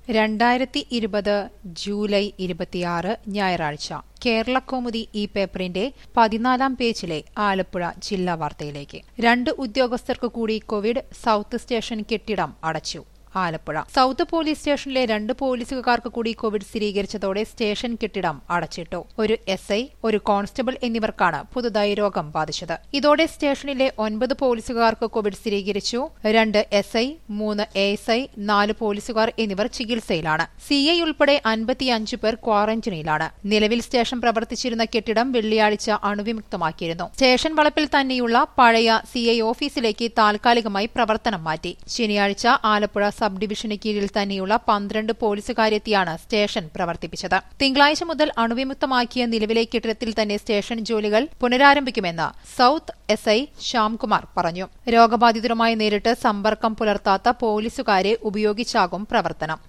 രണ്ടായിരത്തി ഇരുപത് ജൂലൈ ഇരുപത്തിയാറ് ഞായറാഴ്ച കേരളകൗമുദി ഈ പേപ്പറിന്റെ പതിനാലാം പേജിലെ ആലപ്പുഴ ജില്ലാ വാർത്തയിലേക്ക് രണ്ട് ഉദ്യോഗസ്ഥർക്ക് കൂടി കോവിഡ് സൌത്ത് സ്റ്റേഷൻ കെട്ടിടം അടച്ചു ആലപ്പുഴ സൌത്ത് പോലീസ് സ്റ്റേഷനിലെ രണ്ട് പോലീസുകാർക്ക് കൂടി കോവിഡ് സ്ഥിരീകരിച്ചതോടെ സ്റ്റേഷൻ കെട്ടിടം അടച്ചിട്ടു ഒരു എസ് ഐ ഒരു കോൺസ്റ്റബിൾ എന്നിവർക്കാണ് പുതുതായി രോഗം ബാധിച്ചത് ഇതോടെ സ്റ്റേഷനിലെ ഒൻപത് പോലീസുകാർക്ക് കോവിഡ് സ്ഥിരീകരിച്ചു രണ്ട് എസ് ഐ മൂന്ന് എ എസ് ഐ നാല് പോലീസുകാർ എന്നിവർ ചികിത്സയിലാണ് സി ഐ ഉൾപ്പെടെ അൻപത്തിയഞ്ച് പേർ ക്വാറന്റീനിലാണ് നിലവിൽ സ്റ്റേഷൻ പ്രവർത്തിച്ചിരുന്ന കെട്ടിടം വെള്ളിയാഴ്ച അണുവിമുക്തമാക്കിയിരുന്നു സ്റ്റേഷൻ വളപ്പിൽ തന്നെയുള്ള പഴയ സി ഐ ഓഫീസിലേക്ക് താൽക്കാലികമായി പ്രവർത്തനം മാറ്റി ശനിയാഴ്ച ആലപ്പുഴ സബ് ഡിവിഷന് കീഴിൽ തന്നെയുള്ള പന്ത്രണ്ട് പോലീസുകാരെത്തിയാണ് സ്റ്റേഷൻ പ്രവർത്തിപ്പിച്ചത് തിങ്കളാഴ്ച മുതൽ അണുവിമുക്തമാക്കിയ നിലവിലെ കെട്ടിടത്തിൽ തന്നെ സ്റ്റേഷൻ ജോലികൾ പുനരാരംഭിക്കുമെന്ന് സൌത്ത് എസ് ഐ ശ്യാംകുമാർ പറഞ്ഞു രോഗബാധിതരുമായി നേരിട്ട് സമ്പർക്കം പുലർത്താത്ത പോലീസുകാരെ ഉപയോഗിച്ചാകും പ്രവർത്തനം